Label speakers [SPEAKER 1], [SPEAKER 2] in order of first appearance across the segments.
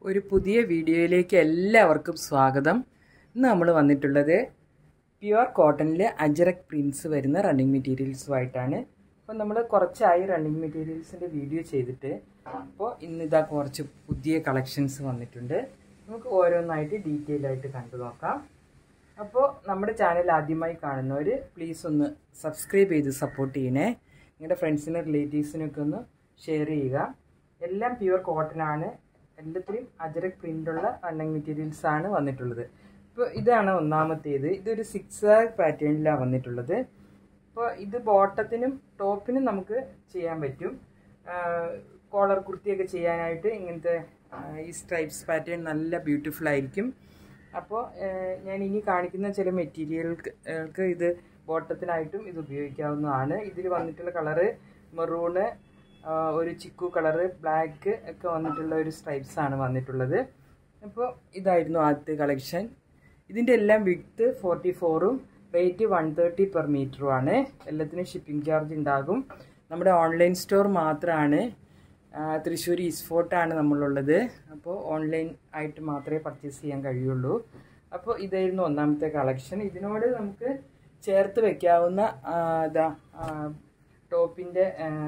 [SPEAKER 1] ഒരു പുതിയ വീഡിയോയിലേക്ക് എല്ലാവർക്കും സ്വാഗതം ഇന്ന് നമ്മൾ വന്നിട്ടുള്ളത് പ്യുവർ കോട്ടണിൽ അജറക് പ്രിൻസ് വരുന്ന റണ്ണിങ് മെറ്റീരിയൽസുമായിട്ടാണ് അപ്പോൾ നമ്മൾ കുറച്ചായി റണ്ണിങ് മെറ്റീരിയൽസിൻ്റെ വീഡിയോ ചെയ്തിട്ട് അപ്പോൾ ഇന്നിതാ കുറച്ച് പുതിയ കളക്ഷൻസ് വന്നിട്ടുണ്ട് നമുക്ക് ഓരോന്നായിട്ട് ഡീറ്റെയിൽ ആയിട്ട് കണ്ടു നോക്കാം അപ്പോൾ നമ്മുടെ ചാനൽ ആദ്യമായി കാണുന്നവർ പ്ലീസ് ഒന്ന് സബ്സ്ക്രൈബ് ചെയ്ത് സപ്പോർട്ട് ചെയ്യണേ നിങ്ങളുടെ ഫ്രണ്ട്സിനും റിലേറ്റീവ്സിനൊക്കെ ഒന്ന് ഷെയർ ചെയ്യുക എല്ലാം പ്യുവർ കോട്ടൺ ആണ് എല്ലാത്തിലും അജരക് പ്രിൻ്റുള്ള റണ്ണിങ് മെറ്റീരിയൽസ് ആണ് വന്നിട്ടുള്ളത് ഇപ്പോൾ ഇതാണ് ഒന്നാമത്തേത് ഇതൊരു സിക്സ് ആഗ് പാറ്റേണിലാണ് വന്നിട്ടുള്ളത് അപ്പോൾ ഇത് ബോട്ടത്തിനും ടോപ്പിനും നമുക്ക് ചെയ്യാൻ പറ്റും കോളർ കുർത്തിയൊക്കെ ചെയ്യാനായിട്ട് ഇങ്ങനത്തെ ഈ സ്ട്രൈപ്സ് പാറ്റേൺ നല്ല ബ്യൂട്ടിഫുൾ ആയിരിക്കും അപ്പോൾ ഞാൻ ഇനി കാണിക്കുന്ന ചില മെറ്റീരിയൽക്ക് ഇത് ബോട്ടത്തിനായിട്ടും ഇത് ഉപയോഗിക്കാവുന്നതാണ് ഇതിൽ വന്നിട്ടുള്ള കളറ് മെറൂണ് ഒരു ചിക്കു കളറ് ബ്ലാക്ക് ഒക്കെ വന്നിട്ടുള്ള ഒരു സ്ട്രൈപ്സ് ആണ് വന്നിട്ടുള്ളത് അപ്പോൾ ഇതായിരുന്നു ആദ്യത്തെ കളക്ഷൻ ഇതിൻ്റെ എല്ലാം വിഡ്ത്ത് ഫോർട്ടി ഫോറും റേറ്റ് വൺ തേർട്ടി പെർ മീറ്ററുമാണ് എല്ലാത്തിനും ഷിപ്പിംഗ് ചാർജ് ഉണ്ടാകും നമ്മുടെ ഓൺലൈൻ സ്റ്റോർ മാത്രമാണ് തൃശ്ശൂർ ഈസ്റ്റ് ഫോർട്ടാണ് നമ്മളുള്ളത് അപ്പോൾ ഓൺലൈൻ ആയിട്ട് മാത്രമേ പർച്ചേസ് ചെയ്യാൻ കഴിയുള്ളൂ അപ്പോൾ ഇതായിരുന്നു ഒന്നാമത്തെ കളക്ഷൻ ഇതിനോട് നമുക്ക് ചേർത്ത് വെക്കാവുന്ന ഇതാ ടോപ്പിൻ്റെ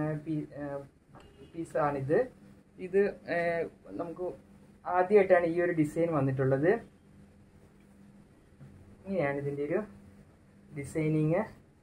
[SPEAKER 1] പീസാണിത് ഇത് നമുക്ക് ആദ്യമായിട്ടാണ് ഈ ഒരു ഡിസൈൻ വന്നിട്ടുള്ളത് ഇങ്ങനെയാണ് ഇതിൻ്റെ ഒരു ഡിസൈനിങ്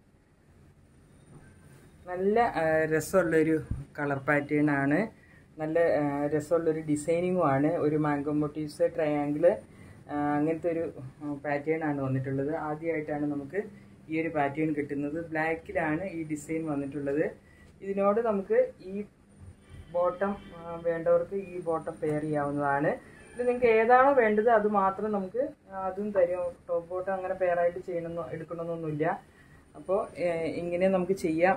[SPEAKER 1] നല്ല രസമുള്ളൊരു കളർ പാറ്റേൺ ആണ് നല്ല രസമുള്ളൊരു ഡിസൈനിങ്ങും ആണ് ഒരു മാംഗോ മോട്ടീവ്സ് ട്രയാങ്കിള് അങ്ങനത്തെ ഒരു പാറ്റേൺ ആണ് വന്നിട്ടുള്ളത് ആദ്യമായിട്ടാണ് നമുക്ക് ഈ ഒരു പാറ്റേൺ കിട്ടുന്നത് ബ്ലാക്കിലാണ് ഈ ഡിസൈൻ വന്നിട്ടുള്ളത് ഇതിനോട് നമുക്ക് ഈ ബോട്ടം വേണ്ടവർക്ക് ഈ ബോട്ടം പെയർ ചെയ്യാവുന്നതാണ് ഇത് നിങ്ങൾക്ക് ഏതാണോ വേണ്ടത് അത് മാത്രം നമുക്ക് അതും തരും ടോപ്പ് ബോട്ടം അങ്ങനെ പെയറായിട്ട് ചെയ്യണമെന്നോ എടുക്കണമെന്നൊന്നുമില്ല അപ്പോൾ ഇങ്ങനെ നമുക്ക് ചെയ്യാം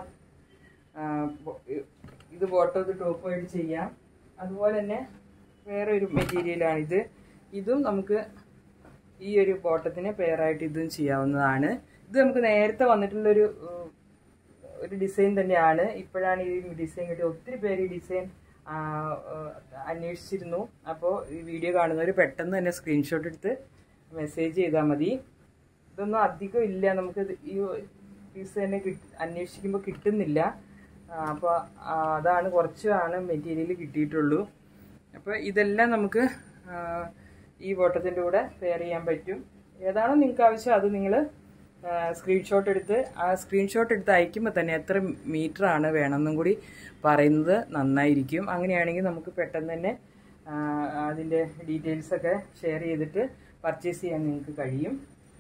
[SPEAKER 1] ഇത് ബോട്ടം ഇത് ടോപ്പുമായിട്ട് ചെയ്യാം അതുപോലെ തന്നെ വേറെ ഒരു മെറ്റീരിയലാണ് ഇത് ഇതും നമുക്ക് ഈ ഒരു ബോട്ടത്തിന് പെയറായിട്ട് ഇതും ചെയ്യാവുന്നതാണ് ഇത് നമുക്ക് നേരത്തെ വന്നിട്ടുള്ളൊരു ഒരു ഡിസൈൻ തന്നെയാണ് ഇപ്പോഴാണ് ഈ ഡിസൈൻ കിട്ടിയത് ഒത്തിരി പേര് ഈ ഡിസൈൻ അന്വേഷിച്ചിരുന്നു അപ്പോൾ ഈ വീഡിയോ കാണുന്നവർ പെട്ടെന്ന് തന്നെ സ്ക്രീൻഷോട്ട് എടുത്ത് മെസ്സേജ് ചെയ്താൽ മതി ഇതൊന്നും അധികം ഇല്ല നമുക്ക് ഈ പീസ് തന്നെ കിട്ടി അന്വേഷിക്കുമ്പോൾ കിട്ടുന്നില്ല അപ്പോൾ അതാണ് കുറച്ചാണ് മെറ്റീരിയൽ കിട്ടിയിട്ടുള്ളൂ അപ്പോൾ ഇതെല്ലാം നമുക്ക് ഈ ബോട്ടത്തിൻ്റെ കൂടെ പെയർ ചെയ്യാൻ പറ്റും ഏതാണോ നിങ്ങൾക്ക് ആവശ്യം അത് നിങ്ങൾ സ്ക്രീൻഷോട്ട് എടുത്ത് ആ സ്ക്രീൻഷോട്ട് എടുത്ത് അയക്കുമ്പോൾ തന്നെ എത്ര മീറ്റർ ആണ് വേണമെന്നും കൂടി പറയുന്നത് നന്നായിരിക്കും അങ്ങനെയാണെങ്കിൽ നമുക്ക് പെട്ടെന്ന് തന്നെ അതിൻ്റെ ഡീറ്റെയിൽസൊക്കെ ഷെയർ ചെയ്തിട്ട് പർച്ചേസ് ചെയ്യാൻ നിങ്ങൾക്ക് കഴിയും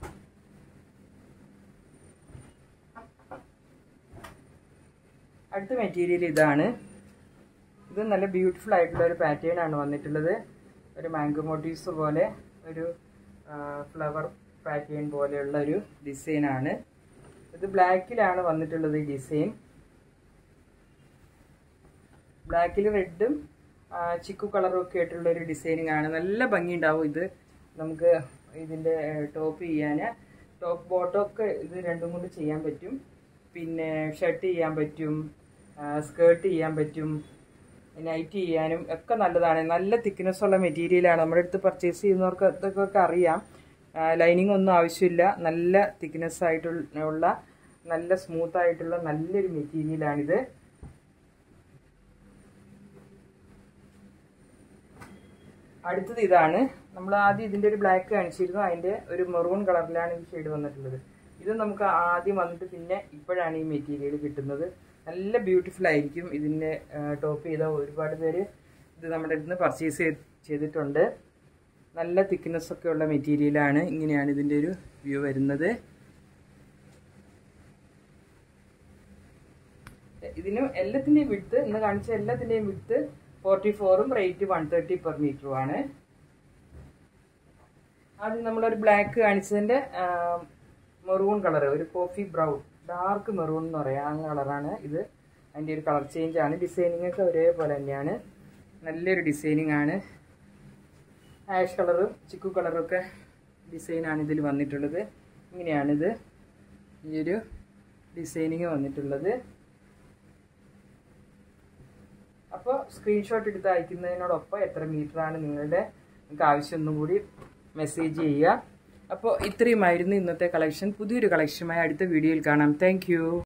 [SPEAKER 1] അടുത്ത മെറ്റീരിയൽ ഇതാണ് ഇത് നല്ല ബ്യൂട്ടിഫുൾ ആയിട്ടുള്ള ഒരു പാറ്റേൺ ആണ് വന്നിട്ടുള്ളത് ഒരു മാംഗോ മോട്ടീവ്സ് പോലെ ഒരു ഫ്ലവർ പാറ്റേൺ പോലെയുള്ള ഒരു ഡിസൈനാണ് ഇത് ബ്ലാക്കിലാണ് വന്നിട്ടുള്ളത് ഈ ഡിസൈൻ ബ്ലാക്കിൽ റെഡും ചിക്കു കളറും ഒക്കെ ആയിട്ടുള്ള ഒരു ഡിസൈനിങ് ആണ് നല്ല ഭംഗിയുണ്ടാവും ഇത് നമുക്ക് ഇതിൻ്റെ ടോപ്പ് ചെയ്യാൻ ടോപ്പ് ബോട്ടം ഒക്കെ ഇത് രണ്ടും കൊണ്ട് ചെയ്യാൻ പറ്റും പിന്നെ ഷർട്ട് ചെയ്യാൻ പറ്റും സ്കേർട്ട് ചെയ്യാൻ പറ്റും നൈറ്റ് ചെയ്യാനും ഒക്കെ നല്ലതാണ് നല്ല തിക്നെസ് ഉള്ള മെറ്റീരിയലാണ് നമ്മുടെ അടുത്ത് പർച്ചേസ് ചെയ്യുന്നവർക്ക് അതൊക്കെ അറിയാം ലൈനിങ് ഒന്നും ആവശ്യമില്ല നല്ല തിക്നെസ് ആയിട്ടുള്ള നല്ല സ്മൂത്ത് ആയിട്ടുള്ള നല്ലൊരു മെറ്റീരിയലാണിത് അടുത്തത് ഇതാണ് നമ്മൾ ആദ്യം ഇതിൻ്റെ ഒരു ബ്ലാക്ക് കാണിച്ചിരുന്നു അതിൻ്റെ ഒരു മെറൂൺ കളറിലാണ് ഈ ഷെയ്ഡ് വന്നിട്ടുള്ളത് ഇത് നമുക്ക് ആദ്യം വന്നിട്ട് പിന്നെ ഇപ്പോഴാണ് ഈ മെറ്റീരിയൽ കിട്ടുന്നത് നല്ല ബ്യൂട്ടിഫുൾ ആയിരിക്കും ഇതിൻ്റെ ടോപ്പ് ചെയ്ത ഒരുപാട് പേര് ഇത് നമ്മുടെ അടുത്ത് നിന്ന് പർച്ചേസ് ചെയ്തിട്ടുണ്ട് നല്ല തിക്നെസ് ഒക്കെ ഉള്ള മെറ്റീരിയലാണ് ഇങ്ങനെയാണ് ഇതിൻ്റെ ഒരു വ്യൂ വരുന്നത് ഇതിന് എല്ലാത്തിൻ്റെയും വിട്ട് ഇന്ന് കാണിച്ച എല്ലാത്തിൻ്റെയും വിട്ട് ഫോർട്ടി ഫോറും റേറ്റ് വൺ തേർട്ടി പെർ മീറ്ററുമാണ് ആദ്യം നമ്മളൊരു ബ്ലാക്ക് കാണിച്ചതിൻ്റെ മെറൂൺ കളർ ഒരു കോഫി ബ്രൗൺ ഡാർക്ക് മെറൂൺ എന്ന് പറയാം ആ കളറാണ് ഇത് അതിൻ്റെ ഒരു കളർ ചേഞ്ച് ആണ് ഡിസൈനിങ് ഒക്കെ ഒരേപോലെ തന്നെയാണ് നല്ലൊരു ഡിസൈനിങ് ആണ് ആഷ് കളറും ചിക്കു കളറും ഒക്കെ ഡിസൈനാണ് ഇതിൽ വന്നിട്ടുള്ളത് ഇങ്ങനെയാണിത് ഈ ഒരു ഡിസൈനിങ് വന്നിട്ടുള്ളത് അപ്പോൾ സ്ക്രീൻഷോട്ട് എടുത്ത് അയക്കുന്നതിനോടൊപ്പം എത്ര മീറ്ററാണ് നിങ്ങളുടെ നിങ്ങൾക്ക് ആവശ്യമൊന്നും കൂടി മെസ്സേജ് ചെയ്യുക അപ്പോൾ ഇത്രയുമായിരുന്നു ഇന്നത്തെ കളക്ഷൻ പുതിയൊരു കളക്ഷനുമായി അടുത്ത വീഡിയോയിൽ കാണാം താങ്ക്